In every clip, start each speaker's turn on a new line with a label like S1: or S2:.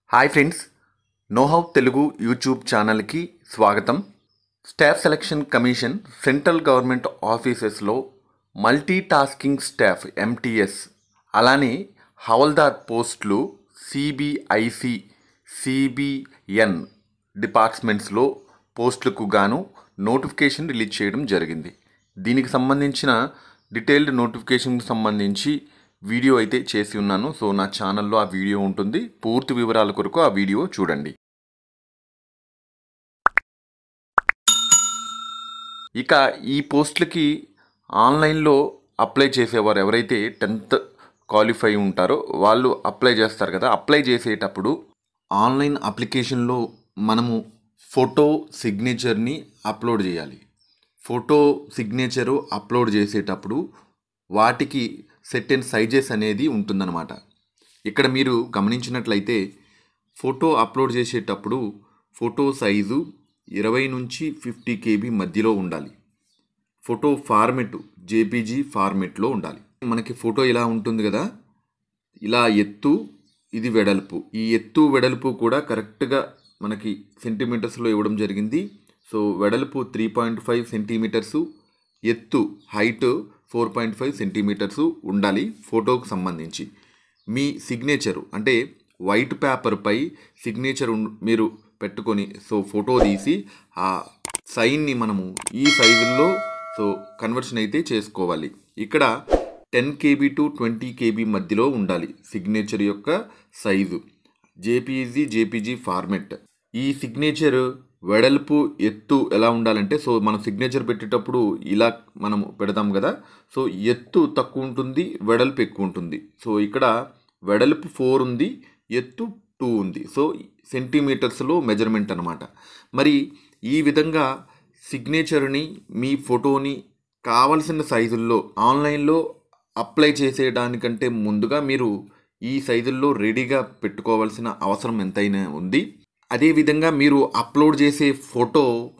S1: hi friends knowhow Telugu YouTube ఛానల్కి స్వాగతం staff selection commission central government ఆఫీసెస్లో మల్టీ టాస్కింగ్ స్టాఫ్ ఎంటీఎస్ అలానే హవల్దార్ పోస్టులు సిబిఐసి సిబిఎన్ డిపార్ట్మెంట్స్లో పోస్టులకు గాను నోటిఫికేషన్ రిలీజ్ చేయడం జరిగింది దీనికి సంబంధించిన డీటెయిల్డ్ నోటిఫికేషన్కి సంబంధించి వీడియో అయితే చేసి ఉన్నాను సో నా ఛానల్లో ఆ వీడియో ఉంటుంది పూర్తి వివరాల కొరకు ఆ వీడియో చూడండి ఇక ఈ పోస్టులకి ఆన్లైన్లో అప్లై చేసేవారు ఎవరైతే టెన్త్ క్వాలిఫై ఉంటారో వాళ్ళు అప్లై చేస్తారు కదా అప్లై చేసేటప్పుడు ఆన్లైన్ అప్లికేషన్లో మనము ఫోటో సిగ్నేచర్ని అప్లోడ్ చేయాలి ఫోటో సిగ్నేచరు అప్లోడ్ చేసేటప్పుడు వాటికి సెట్ అండ్ సైజెస్ అనేది ఉంటుందన్నమాట ఇక్కడ మీరు గమనించినట్లయితే ఫోటో అప్లోడ్ చేసేటప్పుడు ఫోటో సైజు ఇరవై నుంచి ఫిఫ్టీ కేబీ మధ్యలో ఉండాలి ఫోటో ఫార్మెట్ జేపీజీ ఫార్మెట్లో ఉండాలి మనకి ఫోటో ఇలా ఉంటుంది కదా ఇలా ఎత్తు ఇది వెడల్పు ఈ ఎత్తు వెడల్పు కూడా కరెక్ట్గా మనకి సెంటీమీటర్స్లో ఇవ్వడం జరిగింది సో వెడల్పు త్రీ పాయింట్ ఫైవ్ సెంటీమీటర్సు ఎత్తు height four point five centimetres ఉండాలి ఫోటోకు సంబంధించి మీ సిగ్నేచరు అంటే వైట్ పేపర్పై సిగ్నేచర్ ఉన్- మీరు పెట్టుకొని సో ఫోటో తీసి ఆ సైన్ని మనము ఈ సైజుల్లో సో కన్వర్షన్ అయితే చేసుకోవాలి ఇక్కడ ten KB to twenty KB మధ్యలో ఉండాలి సిగ్నేచర్ యొక్క సైజు జేపీజీ జేపీజీ ఫార్మెట్ ఈ సిగ్నేచర్ వెడల్పు ఎత్తు ఎలా ఉండాలంటే సో మనం సిగ్నేచర్ పెట్టేటప్పుడు ఇలా మనం పెడతాం కదా సో ఎత్తు తక్కువ ఉంటుంది వెడల్పు ఎక్కువ ఉంటుంది సో ఇక్కడ వెడల్పు ఫోర్ ఉంది ఎత్తు టూ ఉంది సో సెంటీమీటర్స్లో మెజర్మెంట్ అనమాట మరి ఈ విధంగా సిగ్నేచర్ని మీ ఫోటోని కావలసిన సైజుల్లో ఆన్లైన్లో అప్లై చేసేయడానికంటే ముందుగా మీరు ఈ సైజుల్లో రెడీగా పెట్టుకోవాల్సిన అవసరం ఎంతైనా ఉంది అదేవిధంగా మీరు అప్లోడ్ చేసే photo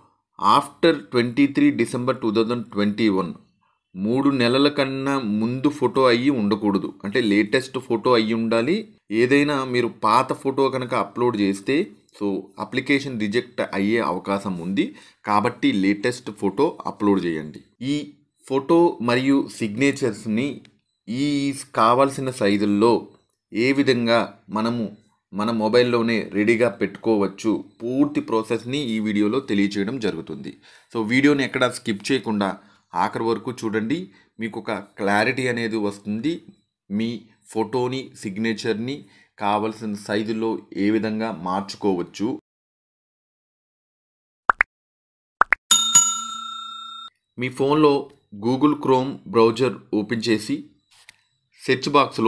S1: after twenty three December two thousand twenty one మూడు నెలల కన్నా ముందు ఫోటో అయ్యి ఉండకూడదు అంటే లేటెస్ట్ ఫోటో అయ్యి ఉండాలి ఏదైనా మీరు పాత ఫోటో కనుక అప్లోడ్ చేస్తే సో అప్లికేషన్ రిజెక్ట్ అయ్యే అవకాశం ఉంది కాబట్టి లేటెస్ట్ ఫోటో అప్లోడ్ చేయండి ఈ ఫోటో మరియు సిగ్నేచర్స్ని ఈ కావాల్సిన సైజుల్లో ఏ విధంగా మనము మన మొబైల్లోనే రెడీగా పెట్టుకోవచ్చు పూర్తి ప్రాసెస్ని ఈ వీడియోలో తెలియచేయడం జరుగుతుంది సో వీడియోని ఎక్కడ స్కిప్ చేయకుండా ఆఖరి వరకు చూడండి మీకు ఒక క్లారిటీ అనేది వస్తుంది మీ ఫోటోని సిగ్నేచర్ని కావలసిన సైజులో ఏ విధంగా మార్చుకోవచ్చు మీ ఫోన్లో గూగుల్ క్రోమ్ బ్రౌజర్ ఓపెన్ చేసి సెర్చ్ బాక్స్లో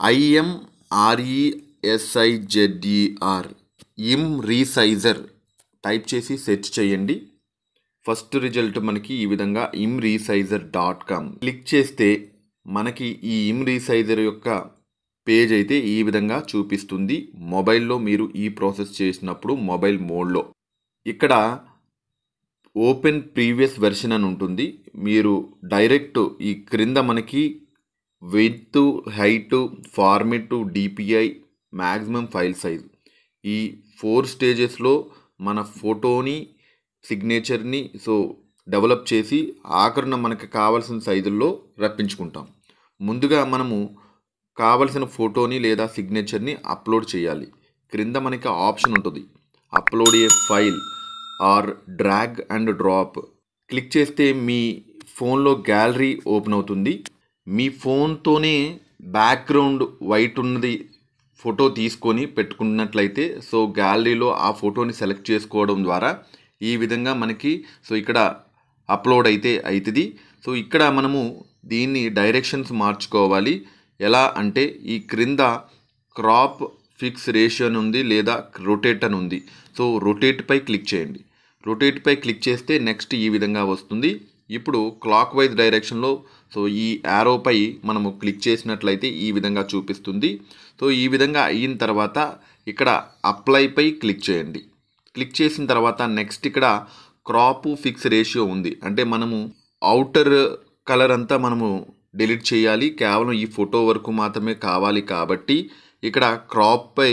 S1: ఐఎంఆర్ఈఎస్ఐజెడ్ఈఆర్ ఇమ్ రీసైజర్ టైప్ చేసి సెర్చ్ చేయండి ఫస్ట్ రిజల్ట్ మనకి ఈ విధంగా ఇమ్ రీసైజర్ డాట్ కామ్ క్లిక్ చేస్తే మనకి ఈ ఇమ్ రీసైజర్ యొక్క పేజ్ అయితే ఈ విధంగా చూపిస్తుంది మొబైల్లో మీరు ఈ ప్రాసెస్ చేసినప్పుడు మొబైల్ మోడ్లో ఇక్కడ ఓపెన్ ప్రీవియస్ వెర్షన్ అని ఉంటుంది మీరు డైరెక్ట్ ఈ క్రింద మనకి width height format DPI maximum file size ఈ ఫోర్ స్టేజెస్లో మన ఫోటోని సిగ్నేచర్ని సో డెవలప్ చేసి ఆఖరున మనకు కావాల్సిన సైజుల్లో రప్పించుకుంటాం ముందుగా మనము కావలసిన ఫోటోని లేదా సిగ్నేచర్ని అప్లోడ్ చేయాలి క్రింద మనకి ఆప్షన్ ఉంటుంది upload a file or drag and drop click చేస్తే మీ ఫోన్లో గ్యాలరీ ఓపెన్ అవుతుంది మీ ఫోన్తోనే బ్యాక్గ్రౌండ్ వైట్ ఉన్నది ఫోటో తీసుకొని పెట్టుకున్నట్లయితే సో గ్యాలరీలో ఆ ఫోటోని సెలెక్ట్ చేసుకోవడం ద్వారా ఈ విధంగా మనకి సో ఇక్కడ అప్లోడ్ అయితే అవుతుంది సో ఇక్కడ మనము దీన్ని డైరెక్షన్స్ మార్చుకోవాలి ఎలా అంటే ఈ క్రింద క్రాప్ ఫిక్స్ రేషియో అని ఉంది లేదా రొటేట్ అని ఉంది సో రొటేట్పై క్లిక్ చేయండి రొటేట్పై క్లిక్ చేస్తే నెక్స్ట్ ఈ విధంగా వస్తుంది ఇప్పుడు క్లాక్ వైజ్ డైరెక్షన్లో సో ఈ యారోపై మనము క్లిక్ చేసినట్లయితే ఈ విధంగా చూపిస్తుంది సో ఈ విధంగా అయిన తర్వాత ఇక్కడ అప్లైపై క్లిక్ చేయండి క్లిక్ చేసిన తర్వాత నెక్స్ట్ ఇక్కడ క్రాప్ ఫిక్స్ రేషియో ఉంది అంటే మనము అవుటర్ కలర్ అంతా మనము డిలీట్ చేయాలి కేవలం ఈ ఫోటో వరకు మాత్రమే కావాలి కాబట్టి ఇక్కడ క్రాప్పై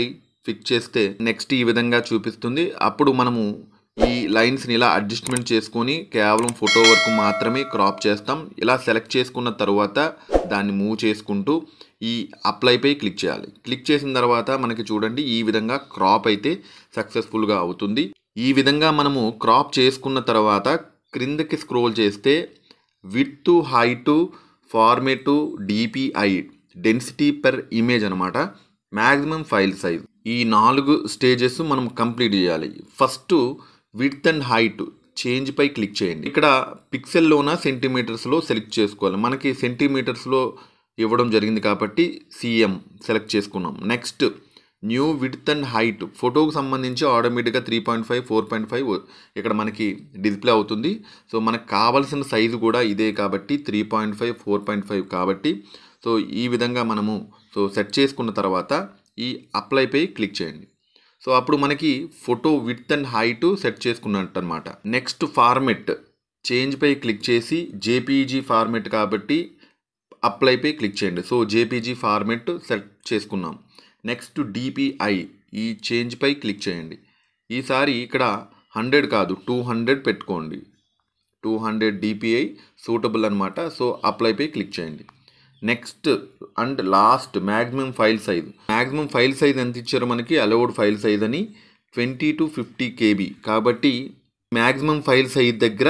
S1: ఫిక్స్ చేస్తే నెక్స్ట్ ఈ విధంగా చూపిస్తుంది అప్పుడు మనము ఈ లైన్స్ని ఇలా అడ్జస్ట్మెంట్ చేసుకొని కేవలం ఫోటో వరకు మాత్రమే క్రాప్ చేస్తాం ఇలా సెలెక్ట్ చేసుకున్న తర్వాత దాన్ని మూవ్ చేసుకుంటూ ఈ అప్లైపై క్లిక్ చేయాలి క్లిక్ చేసిన తర్వాత మనకి చూడండి ఈ విధంగా క్రాప్ అయితే సక్సెస్ఫుల్గా అవుతుంది ఈ విధంగా మనము క్రాప్ చేసుకున్న తర్వాత క్రిందకి స్క్రోల్ చేస్తే width height format DPI density per image అనమాట మ్యాక్సిమం ఫైల్ సైజ్ ఈ నాలుగు స్టేజెస్ మనం కంప్లీట్ చేయాలి first width and height change పై క్లిక్ చేయండి ఇక్కడ పిక్సెల్లోన సెంటీమీటర్స్లో సెలెక్ట్ చేసుకోవాలి మనకి సెంటీమీటర్స్లో ఇవ్వడం జరిగింది కాబట్టి సిఎం సెలెక్ట్ చేసుకున్నాం next new width and height ఫోటోకి సంబంధించి ఆటోమేటిక్గా three point five four point five ఇక్కడ మనకి డిస్ప్లే అవుతుంది సో మనకు కావాల్సిన సైజు కూడా ఇదే కాబట్టి three point five four point five కాబట్టి సో ఈ విధంగా మనము సో సెట్ చేసుకున్న తర్వాత ఈ అప్లైపై క్లిక్ చేయండి సో అప్పుడు మనకి photo width and height set చేసుకున్నట్టు అనమాట నెక్స్ట్ ఫార్మెట్ చేంజ్ పై క్లిక్ చేసి జేపీజీ ఫార్మెట్ కాబట్టి అప్లైపై క్లిక్ చేయండి సో జేపీజీ ఫార్మెట్ సెట్ చేసుకున్నాం నెక్స్ట్ డిపిఐ ఈ చేంజ్ పై క్లిక్ చేయండి ఈసారి ఇక్కడ హండ్రెడ్ కాదు టూ హండ్రెడ్ పెట్టుకోండి టూ హండ్రెడ్ డిపిఐ సూటబుల్ అనమాట సో అప్లైపై క్లిక్ చేయండి next and last maximum file size maximum file size ఎంత ఇచ్చారో మనకి అలౌడ్ ఫైల్ సైజ్ అని ట్వంటీ టు ఫిఫ్టీ కేబీ కాబట్టి మ్యాక్సిమం ఫైల్ సైజ్ దగ్గర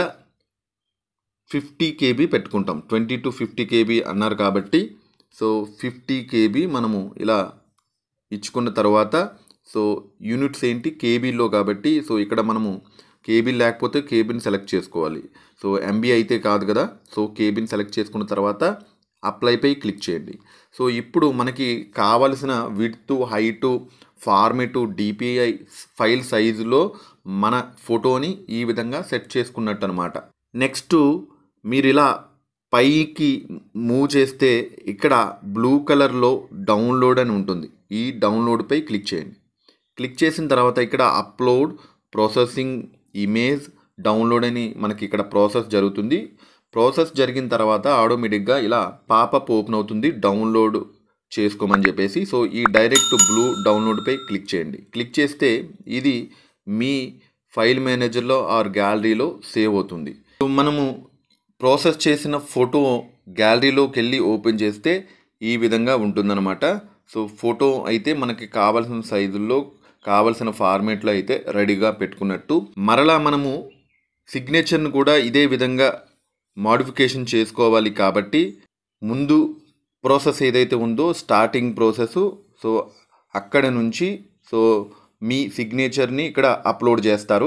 S1: ఫిఫ్టీ కేబీ పెట్టుకుంటాం ట్వంటీ టు ఫిఫ్టీ కేబీ అన్నారు కాబట్టి సో ఫిఫ్టీ కేబీ మనము ఇలా ఇచ్చుకున్న తర్వాత సో యూనిట్స్ ఏంటి కేబీలో కాబట్టి సో ఇక్కడ మనము కేబీ లేకపోతే కేబీని సెలెక్ట్ చేసుకోవాలి సో ఎంబీ అయితే కాదు కదా సో కేబీని సెలెక్ట్ చేసుకున్న తర్వాత అప్లైపై క్లిక్ చేయండి సో ఇప్పుడు మనకి కావలసిన width height format DPI file సైజులో మన ఫోటోని ఈ విధంగా సెట్ చేసుకున్నట్టు అనమాట నెక్స్ట్ మీరు ఇలా పైకి మూవ్ చేస్తే ఇక్కడ బ్లూ కలర్లో డౌన్లోడ్ అని ఉంటుంది ఈ డౌన్లోడ్పై క్లిక్ చేయండి క్లిక్ చేసిన తర్వాత ఇక్కడ అప్లోడ్ ప్రాసెసింగ్ ఇమేజ్ డౌన్లోడ్ అని మనకి ఇక్కడ ప్రాసెస్ జరుగుతుంది ప్రాసెస్ జరిగిన తర్వాత ఆటోమేటిక్గా ఇలా పాపప్ ఓపెన్ అవుతుంది డౌన్లోడ్ చేసుకోమని చెప్పేసి సో ఈ డైరెక్ట్ బ్లూ డౌన్లోడ్పై క్లిక్ చేయండి క్లిక్ చేస్తే ఇది మీ ఫైల్ మేనేజర్లో ఆర్ గ్యాలరీలో సేవ్ అవుతుంది సో మనము ప్రాసెస్ చేసిన ఫోటో గ్యాలరీలోకి వెళ్ళి ఓపెన్ చేస్తే ఈ విధంగా ఉంటుందన్నమాట సో ఫోటో అయితే మనకి కావాల్సిన సైజుల్లో కావలసిన ఫార్మేట్లో అయితే రెడీగా పెట్టుకున్నట్టు మరలా మనము సిగ్నేచర్ను కూడా ఇదే విధంగా మాడిఫికేషన్ చేసుకోవాలి కాబట్టి ముందు ప్రాసెస్ ఏదైతే ఉందో స్టార్టింగ్ ప్రాసెస్ సో అక్కడ నుంచి సో మీ సిగ్నేచర్ని ఇక్కడ అప్లోడ్ చేస్తారు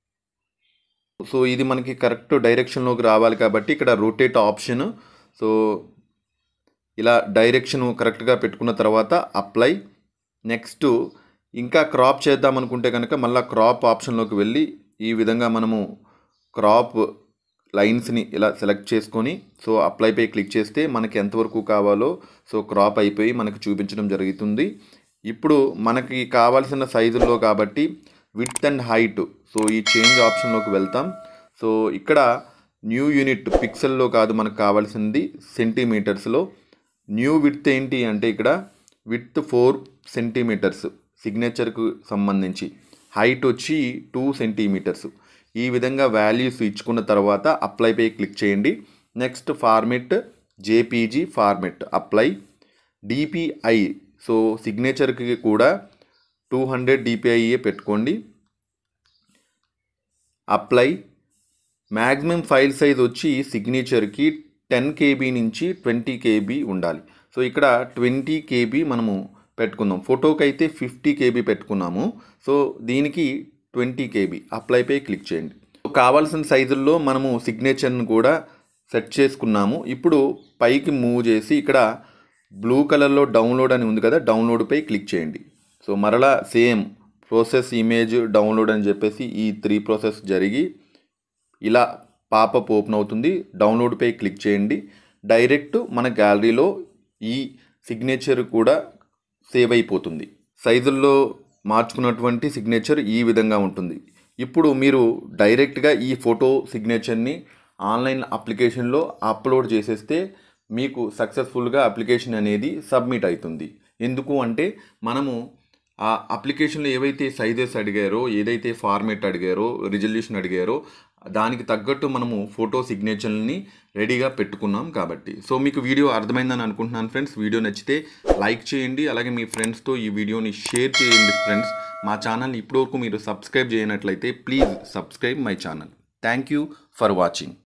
S1: సో ఇది మనకి కరెక్ట్ డైరెక్షన్లోకి రావాలి కాబట్టి ఇక్కడ రొటేట్ ఆప్షన్ సో ఇలా డైరెక్షన్ కరెక్ట్గా పెట్టుకున్న తర్వాత అప్లై నెక్స్ట్ ఇంకా క్రాప్ చేద్దాం అనుకుంటే కనుక మళ్ళీ క్రాప్ ఆప్షన్లోకి వెళ్ళి ఈ విధంగా మనము క్రాప్ లైన్స్ని ఇలా సెలెక్ట్ చేసుకొని సో అప్లైపై క్లిక్ చేస్తే మనకి ఎంతవరకు కావాలో సో క్రాప్ అయిపోయి మనకు చూపించడం జరుగుతుంది ఇప్పుడు మనకి కావాల్సిన సైజుల్లో కాబట్టి విత్ అండ్ హైట్ సో ఈ చేంజ్ ఆప్షన్లోకి వెళ్తాం సో ఇక్కడ న్యూ యూనిట్ పిక్సెల్లో కాదు మనకు కావాల్సింది సెంటీమీటర్స్లో న్యూ విత్ ఏంటి అంటే ఇక్కడ విత్ ఫోర్ సెంటీమీటర్స్ సిగ్నేచర్కు సంబంధించి హైట్ వచ్చి టూ సెంటీమీటర్స్ ఈ విధంగా వాల్యూస్ ఇచ్చుకున్న తర్వాత అప్లైపై క్లిక్ చేయండి next format JPG format apply DPI so సిగ్నేచర్కి కూడా టూ హండ్రెడ్ డిపిఐఏ పెట్టుకోండి అప్లై మ్యాక్సిమం ఫైల్ సైజ్ వచ్చి సిగ్నేచర్కి టెన్ కేబీ నుంచి ట్వంటీ కేబీ ఉండాలి సో ఇక్కడ ట్వంటీ కేబీ మనము పెట్టుకుందాం ఫోటోకి అయితే ఫిఫ్టీ కేబీ పెట్టుకున్నాము సో దీనికి ట్వంటీ కేబీ అప్లైపై క్లిక్ చేయండి కావాల్సిన సైజుల్లో మనము సిగ్నేచర్ను కూడా సెట్ చేసుకున్నాము ఇప్పుడు పైకి మూవ్ చేసి ఇక్కడ బ్లూ కలర్లో డౌన్లోడ్ అని ఉంది కదా డౌన్లోడ్పై క్లిక్ చేయండి సో మరలా సేమ్ ప్రాసెస్ ఇమేజ్ డౌన్లోడ్ అని చెప్పేసి ఈ త్రీ ప్రాసెస్ జరిగి ఇలా పాపప్ ఓపెన్ అవుతుంది డౌన్లోడ్పై క్లిక్ చేయండి డైరెక్ట్ మన గ్యాలరీలో ఈ సిగ్నేచర్ కూడా సేవ్ అయిపోతుంది సైజుల్లో మార్చుకున్నటువంటి సిగ్నేచర్ ఈ విధంగా ఉంటుంది ఇప్పుడు మీరు డైరెక్ట్గా ఈ ఫోటో సిగ్నేచర్ని ఆన్లైన్ అప్లికేషన్లో అప్లోడ్ చేసేస్తే మీకు సక్సెస్ఫుల్గా అప్లికేషన్ అనేది సబ్మిట్ అవుతుంది ఎందుకు అంటే మనము ఆ అప్లికేషన్లో ఏవైతే సైజెస్ అడిగారో ఏదైతే ఫార్మేట్ అడిగారో రిజల్యూషన్ అడిగారో దానికి తగ్గట్టు మనము ఫోటో సిగ్నేచర్ని రెడీగా పెట్టుకున్నాం కాబట్టి సో మీకు వీడియో అర్థమైందని అనుకుంటున్నాను ఫ్రెండ్స్ వీడియో నచ్చితే లైక్ చేయండి అలాగే మీ ఫ్రెండ్స్తో ఈ వీడియోని షేర్ చేయండి ఫ్రెండ్స్ మా ఛానల్ ఇప్పటివరకు మీరు సబ్స్క్రైబ్ చేయనట్లయితే please subscribe my channel thank you for watching